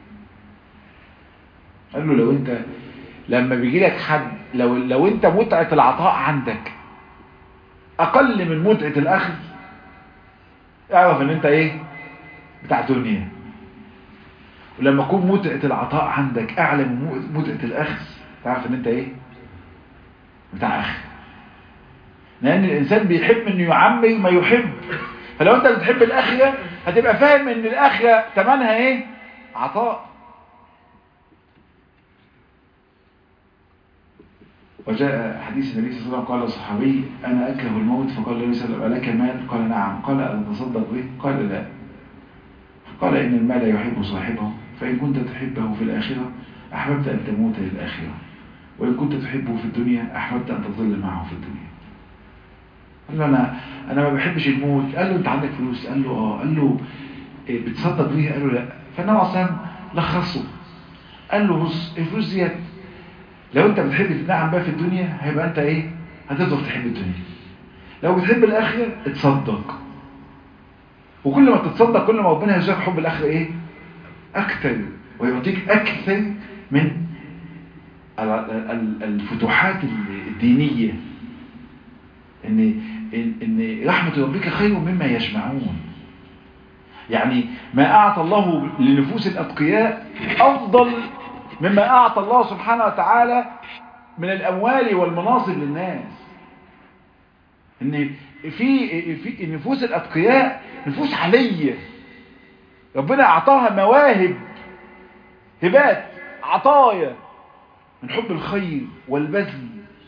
قال له لو أنت لما بيجي لك حد لو لو أنت متعة العطاء عندك أقل من متعة الأخذ اعرف أن أنت إيه بتاع دنيا ولما تكون متعة العطاء عندك أعلى من متعة الأخذ تعرف أن أنت إيه بتاع أخذ لأن الإنسان بيحب أنه يعمر ما يحب فلو انت بتحب الاخرة هتبقى فاهم ان الاخرة تمنها ايه عطاء وجاء حديث النبي صلى الله عليه وسلم قال الصحابي انا اكره الموت فقال النبي صلى الله عليه وسلم الك مال قال نعم قال أن تصدق به قال لا فقال ان المال يحب صاحبه فان كنت تحبه في الاخرة احببت ان تموت للاخرة وان كنت تحبه في الدنيا احببت ان تظل معه في الدنيا قال له انا انا ما بحبش الموت قال له انت عندك فلوس قال له اه قال له إيه بتصدق بيها قال له لا فالنبي اصلا لخصه قال له بص الفلوس ديت لو انت بتحب تتنعم بها في الدنيا هيبقى انت ايه هتفضل تحب الدنيا لو بتحب الاخره اتصدق وكل ما تتصدق كل ما ربنا يرزقك حب الاخره ايه اكتر ويعطيك اكثر من الفتوحات الدينيه ان ان رحمة ربك خير مما يجمعون يعني ما اعطى الله لنفوس الاتقياء افضل مما اعطى الله سبحانه وتعالى من الاموال والمناصب للناس ان في في نفوس الاتقياء نفوس علية ربنا اعطاها مواهب هبات عطايا من حب الخير والبذل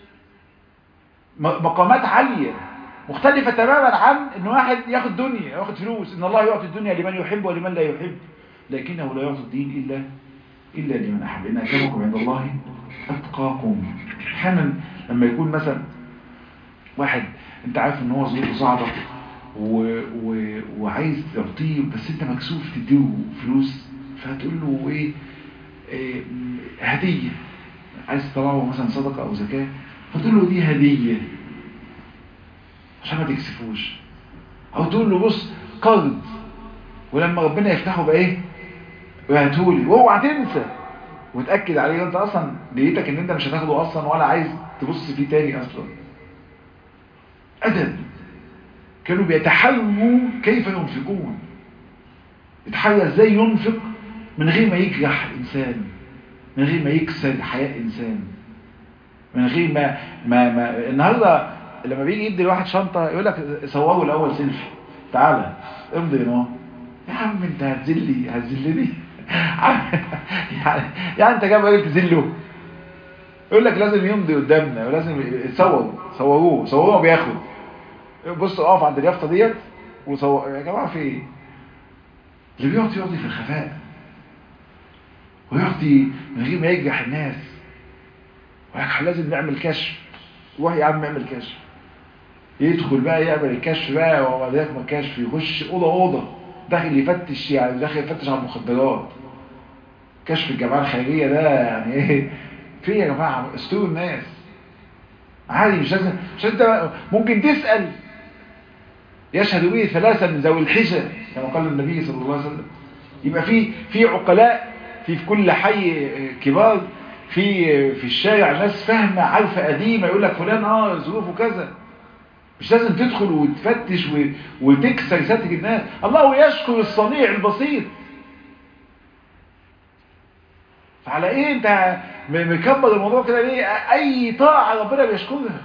مقامات عالية مختلفة تماما عن ان واحد ياخد دنيا ياخد فلوس ان الله يعطي الدنيا لمن يحب ولمن لا يحب لكنه لا يعطي الدين إلا إلا لمن أحب إن أكرمكم عند الله أتقاكم احيانا لما يكون مثلا واحد انت عارف ان هو ظروفه صعبة و... و... وعايز تعطيه بس انت مكسوف تديه فلوس فهتقول له ايه, إيه هدية عايز تطلعه مثلا صدقة او زكاة فتقول له دي هدية عشان ما تكسفوش او تقول له بص قرض ولما ربنا يفتحه بقى ايه وهاتولي واوعى تنسى وتأكد عليه انت اصلا نيتك ان انت مش هتاخده اصلا ولا عايز تبص فيه تاني اصلا ادب كانوا بيتحلوا كيف ينفقون يتحلى ازاي ينفق من غير ما يجرح انسان من غير ما يكسر حياة انسان من غير ما ما, ما النهارده لما بيجي يدي لواحد شنطه يقول لك صوروا الاول سيلفي تعالى امضي هنا يا عم انت هتذلي هتذلني يعني يعني انت جايب راجل تذله يقول لك لازم يمضي قدامنا ولازم يتصور صوروه صوروه بياخد بص اقف عند اليافطه ديت وصور يا جماعه في ايه اللي بيعطي يعطي في الخفاء ويعطي من غير ما يجرح الناس لازم نعمل كشف روح يا عم اعمل كشف يدخل بقى يعمل الكشف بقى وبعد ذلك ما الكشف يخش اوضه اوضه داخل يفتش يعني داخل يفتش على المخدرات كشف الجماعه الخيريه ده يعني ايه في يا جماعه استووا الناس عادي مش لازم مش انت ممكن تسال يشهد به ثلاثه من ذوي الحجه كما قال النبي صلى الله عليه وسلم يبقى في في عقلاء في في كل حي كبار في في الشارع ناس فاهمه عارفه قديمه يقول لك فلان اه ظروفه كذا مش لازم تدخل وتفتش وتكسر ستر الناس الله يشكر الصنيع البسيط فعلى ايه انت مكبر الموضوع كده ليه اي طاعه ربنا بيشكرها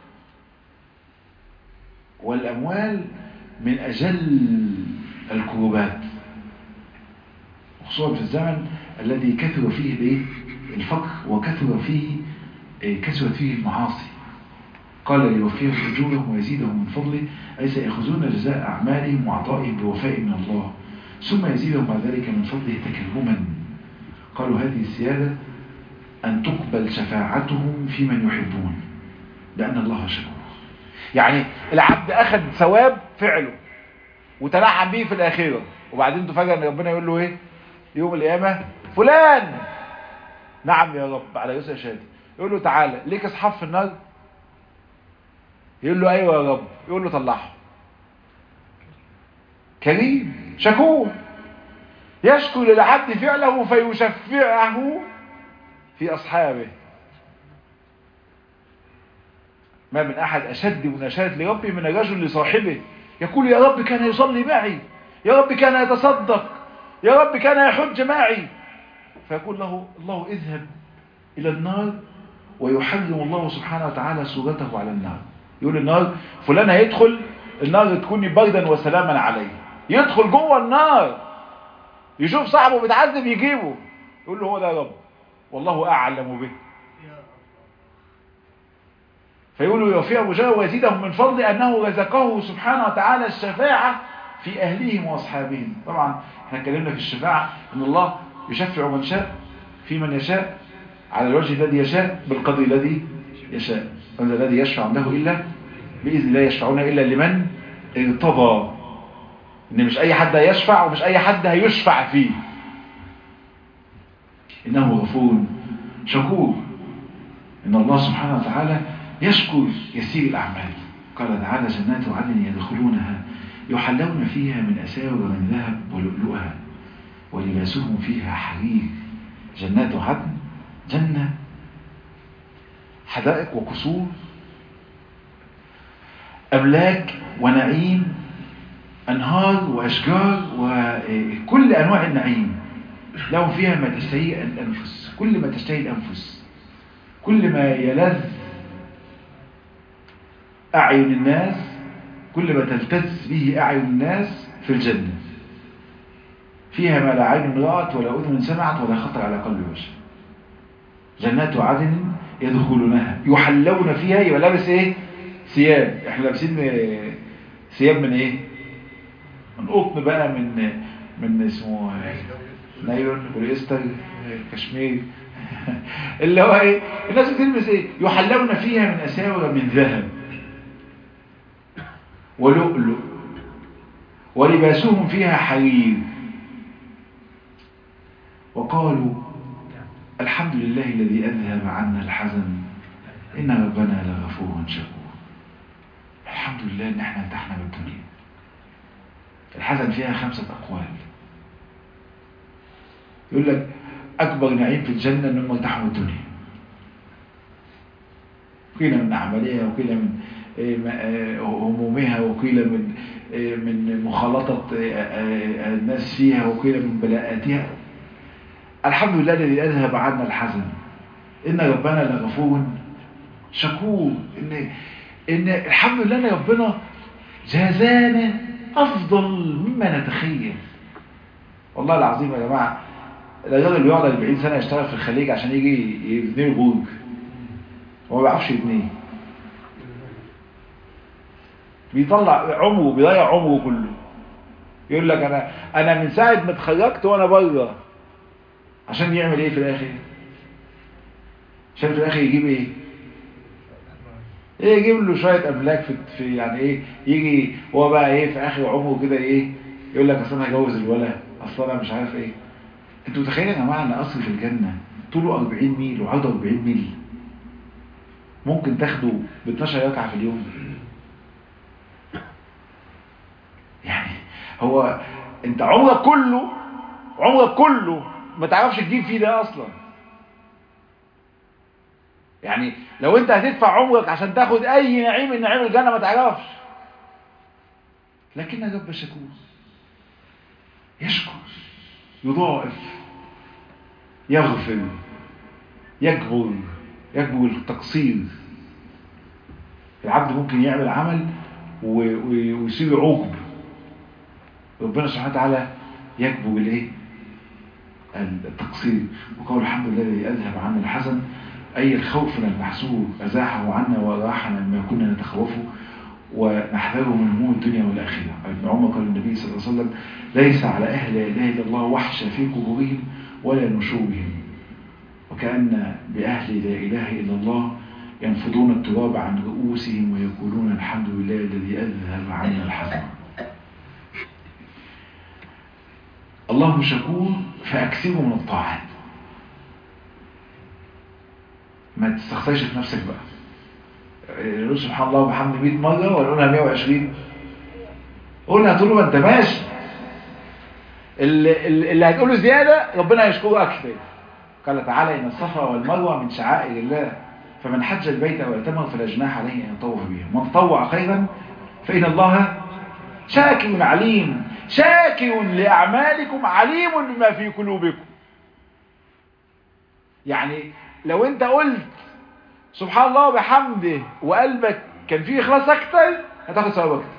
والاموال من اجل الكروبات خصوصا في الزمن الذي كثر فيه الايه الفقر وكثر فيه كثرت فيه المعاصي قال ليوفيهم اجورهم ويزيدهم من فضله اي سيأخذون جزاء اعمالهم وعطائهم بوفاء من الله ثم يزيدهم بعد ذلك من فضله تكرما قالوا هذه السيادة أن تقبل شفاعتهم في من يحبون لأن الله شكور يعني العبد أخذ ثواب فعله وتنعم به في الآخرة وبعدين تفاجأ أن ربنا يقول له إيه يوم القيامة فلان نعم يا رب على يسر شادي يقول له تعالى ليك أصحاب في النار يقول له أيوة يا رب يقول له طلعه كريم شكور يشكو للعبد فعله فيشفعه في أصحابه ما من أحد أشد مناشدة لربه من الرجل لصاحبه يقول يا رب كان يصلي معي يا رب كان يتصدق يا رب كان يحج معي فيقول له الله اذهب إلى النار ويحرم الله سبحانه وتعالى صورته على النار يقول النار فلان هيدخل النار تكون بردا وسلاما عليه يدخل جوه النار يشوف صاحبه بيتعذب يجيبه يقول له هو ده يا رب والله أعلم به فيقول له يوفيه مجاوه ويزيدهم من فضل أنه رزقه سبحانه وتعالى الشفاعة في أهليهم وأصحابهم طبعا احنا اتكلمنا في الشفاعة أن الله يشفع من شاء في من يشاء على الوجه الذي يشاء بالقدر الذي يشاء هذا الذي يشفع عنده إلا بإذن الله يشفعون إلا لمن ارتضى ان مش اي حد هيشفع ومش اي حد هيشفع فيه انه غفور شكور ان الله سبحانه وتعالى يشكر يسير الاعمال قال تعالى جنات عدن يدخلونها يحلون فيها من اساور من ذهب ولؤلؤها ولباسهم فيها حرير جنات عدن جنة حدائق وقصور أملاك ونعيم أنهار وأشجار وكل أنواع النعيم لهم فيها ما تشتهي الأنفس كل ما تشتهي الأنفس كل ما يلذ أعين الناس كل ما تلتز به أعين الناس في الجنة فيها ما لا عين رأت ولا أذن سمعت ولا خطر على قلب بشر جنات عدن يدخلونها يحلون فيها يبقى لابس ايه ثياب احنا لابسين ثياب من ايه من قطن بقى من من اسمه نايلون بوليستر كشمير اللي هو ايه الناس بتلبس ايه يحلون فيها من اساور من ذهب ولؤلؤ ولباسهم فيها حرير وقالوا الحمد لله الذي أذهب عنا الحزن إن ربنا لغفور شكور الحمد لله إن احنا ارتحنا بالدنيا الحزن فيها خمسة أقوال يقول لك أكبر نعيم في الجنة أنهم ارتاحوا الدنيا قيل من أعمالها وقيل من همومها وقيل من من مخالطة الناس فيها وقيل من بلاءاتها الحمد لله الذي أذهب عنا الحزن إن ربنا لغفور شكور إن, إن الحمد لله أن ربنا جازانا افضل مما نتخيل والله العظيم يا جماعه الراجل بيقعد 40 سنه يشتغل في الخليج عشان يجي يبني له برج هو ما بيعرفش يبنيه بيطلع عمره بيضيع عمره كله يقول لك انا انا من ساعه ما اتخرجت وانا بره عشان يعمل ايه في الاخر عشان في الاخر يجيب ايه ايه يجيب له شويه املاك في, في يعني ايه يجي هو بقى ايه في اخر عمره كده ايه يقول لك اصل انا هجوز الولد اصل انا مش عارف ايه انتوا متخيلين يا جماعه ان قصر في الجنه طوله 40 ميل وعرضه 40 ميل ممكن تاخده ب 12 ركعه في اليوم يعني هو انت عمرك كله عمرك كله ما تعرفش تجيب فيه ده اصلا يعني لو انت هتدفع عمرك عشان تاخد اي نعيم من نعيم الجنه ما تعرفش لكن رب شكور يشكر يضاعف يغفر يكبر يكبر التقصير العبد ممكن يعمل عمل ويصير عقب ربنا سبحانه وتعالى يكبر الايه التقصير وقال الحمد لله الذي اذهب عنا الحزن اي الخوف من المحسوب ازاحه عنا وراحنا مما كنا نتخوفه ونحذره من هموم الدنيا والاخره ابن عمر قال النبي صلى الله عليه وسلم ليس على اهل لا اله الا الله وحش في قبورهم ولا نشورهم وكأن بأهل لا إله إلا الله ينفضون التراب عن رؤوسهم ويقولون الحمد لله الذي أذهب عنا الحزن الله شكور فأكثروا من الطاعات ما تستخسرش في نفسك بقى نقول سبحان الله وبحمد 100 مرة ولا نقولها 120 قولها طول ما انت ماشي اللي, اللي هتقوله زيادة ربنا يشكره أكثر قال تعالى إن الصفا والمروة من شعائر الله فمن حج البيت أو اعتمر فلا جناح عليه أن يطوف بها من تطوع خيرا فإن الله شاكر عليم شاكر لأعمالكم عليم بما في قلوبكم يعني لو انت قلت سبحان الله وبحمده وقلبك كان فيه إخلاص أكتر هتاخد ثواب أكتر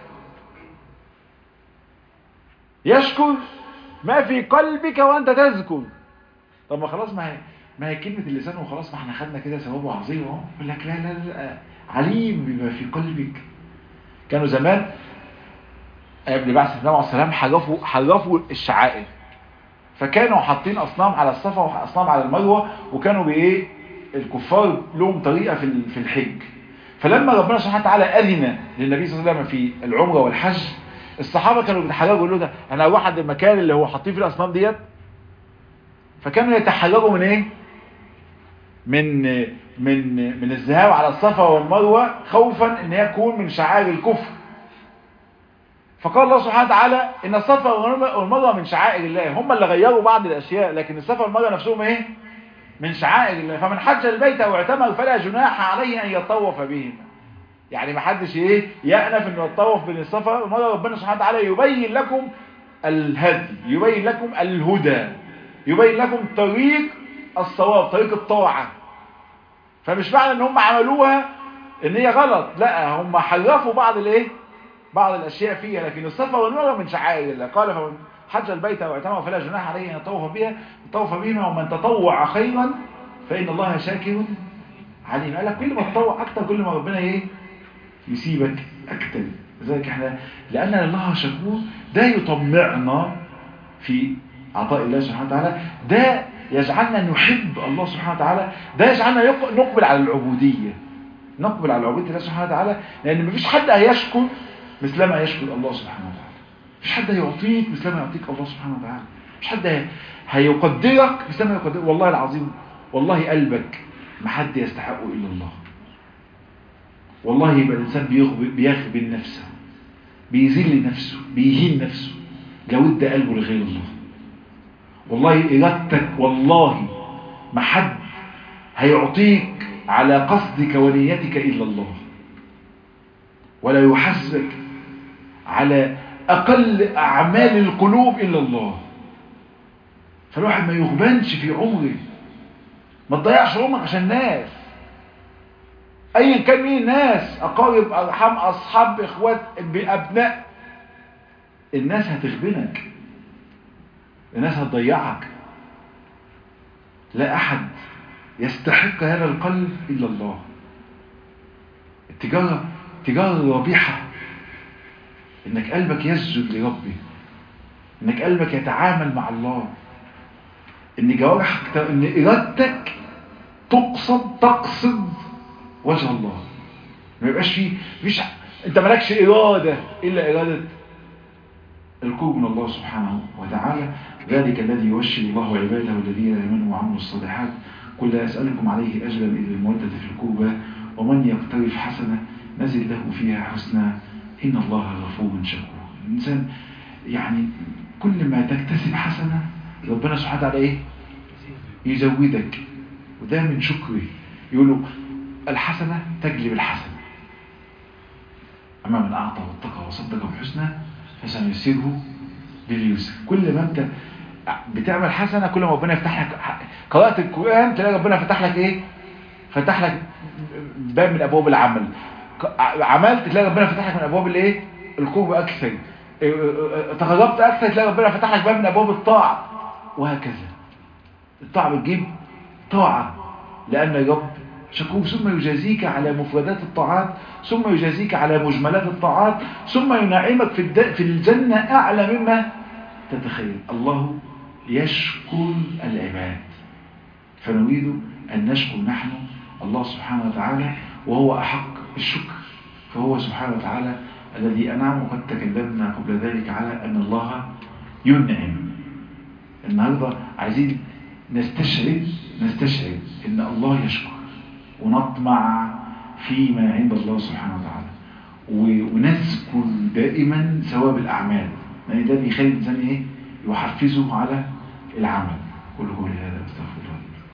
يشكر ما في قلبك وأنت تذكر طب ما خلاص ما هي ما هي كلمة اللسان وخلاص ما احنا خدنا كده ثوابه عظيم اهو يقول لك لا لا لا عليم بما في قلبك كانوا زمان قبل بعث النبي عليه السلام حرفوا حرفوا الشعائر فكانوا حاطين اصنام على الصفا واصنام على المروه وكانوا بايه الكفار لهم طريقه في في الحج فلما ربنا سبحانه وتعالى اذن للنبي صلى الله عليه وسلم في العمره والحج الصحابه كانوا بيتحرجوا يقولوا ده انا اروح عند المكان اللي هو حاطين فيه الاصنام ديت فكانوا يتحرجوا من ايه من من من الذهاب على الصفا والمروه خوفا ان هي تكون من شعائر الكفر فقال الله سبحانه وتعالى ان الصفا والمروه من شعائر الله هم اللي غيروا بعض الاشياء لكن الصفا والمروه نفسهم ايه من شعائر الله فمن حج البيت او اعتمر فلا جناح عليه ان يطوف بهما يعني ما حدش ايه يأنف انه يطوف بين الصفا والمروه ربنا سبحانه وتعالى يبين لكم الهدي يبين لكم الهدى يبين لكم طريق الصواب طريق الطاعة فمش معنى ان هم عملوها ان هي غلط لا هم حرفوا بعض الايه بعض الاشياء فيها لكن الصفا والمروه من شعائر الله قال فمن حج البيت او اعتمر فلا جناح عليه ان يطوف بها يطوف بهما ومن تطوع خيرا فان الله شاكر عليم قال لك كل ما تطوع اكتر كل ما ربنا ايه يسيبك اكتر لذلك احنا لان الله شكور ده يطمعنا في عطاء الله سبحانه وتعالى ده يجعلنا نحب الله سبحانه وتعالى ده يجعلنا نقبل على العبودية نقبل على عبودية الله سبحانه وتعالى لأن مفيش حد هيشكر مثل ما يشكر الله سبحانه وتعالى مفيش حد هيعطيك مثل ما يعطيك الله سبحانه وتعالى مفيش حد هيقدرك مثل ما يقدرك والله العظيم والله قلبك ما حد يستحقه إلا الله والله يبقى الإنسان بيغبن نفسه بيذل نفسه بيهين نفسه لو ادى قلبه لغير الله والله إرادتك والله ما حد هيعطيك على قصدك ونيتك إلا الله ولا يحاسبك على أقل أعمال القلوب إلا الله فالواحد ما يغبنش في عمره ما تضيعش عمرك عشان الناس أيا كان مين الناس أقارب أرحام أصحاب إخوات أبناء الناس هتغبنك الناس هتضيعك لا أحد يستحق هذا القلب إلا الله التجارة تجارة رابحة إنك قلبك يسجد لربه إنك قلبك يتعامل مع الله إن جوارحك إن إرادتك تقصد تقصد وجه الله ما يبقاش فيه مفيش انت مالكش إرادة إلا إرادة القرب من الله سبحانه وتعالى ذلك الذي يبشر الله عباده الذين آمنوا وعملوا الصالحات قل لا أسألكم عليه أجرا إلا المودة في القربى ومن يقترف حسنة نزل له فيها حسنا إن الله غفور شكور الإنسان يعني كل ما تكتسب حسنة ربنا سبحانه وتعالى إيه يزودك وده من شكره يقولوا الحسنة تجلب الحسنة أما من أعطى واتقى وصدق بالحسنى فسنيسره لليسر كل ما أنت بتعمل حسنة كل ما ربنا يفتح لك قراءة القرآن تلاقي ربنا فتح لك إيه فتح لك باب من أبواب العمل عملت تلاقي ربنا فتح لك من أبواب الإيه القرب أكثر تقربت أكثر تلاقي ربنا فتح لك باب من أبواب الطاعة وهكذا الطاعة بتجيب طاعة لأن الرب شكور ثم يجازيك على مفردات الطاعات ثم يجازيك على مجملات الطاعات ثم ينعمك في, الد... في الجنة أعلى مما تتخيل الله يشكر العباد فنريد أن نشكر نحن الله سبحانه وتعالى وهو أحق الشكر فهو سبحانه وتعالى الذي أنعم وقد تكلمنا قبل ذلك على أن الله ينعم النهاردة عايزين نستشعر نستشعر أن الله يشكر ونطمع فيما عند الله سبحانه وتعالى ونذكر دائما ثواب الأعمال يعني ده بيخلي الإنسان إيه يحفزه على العمل قل هو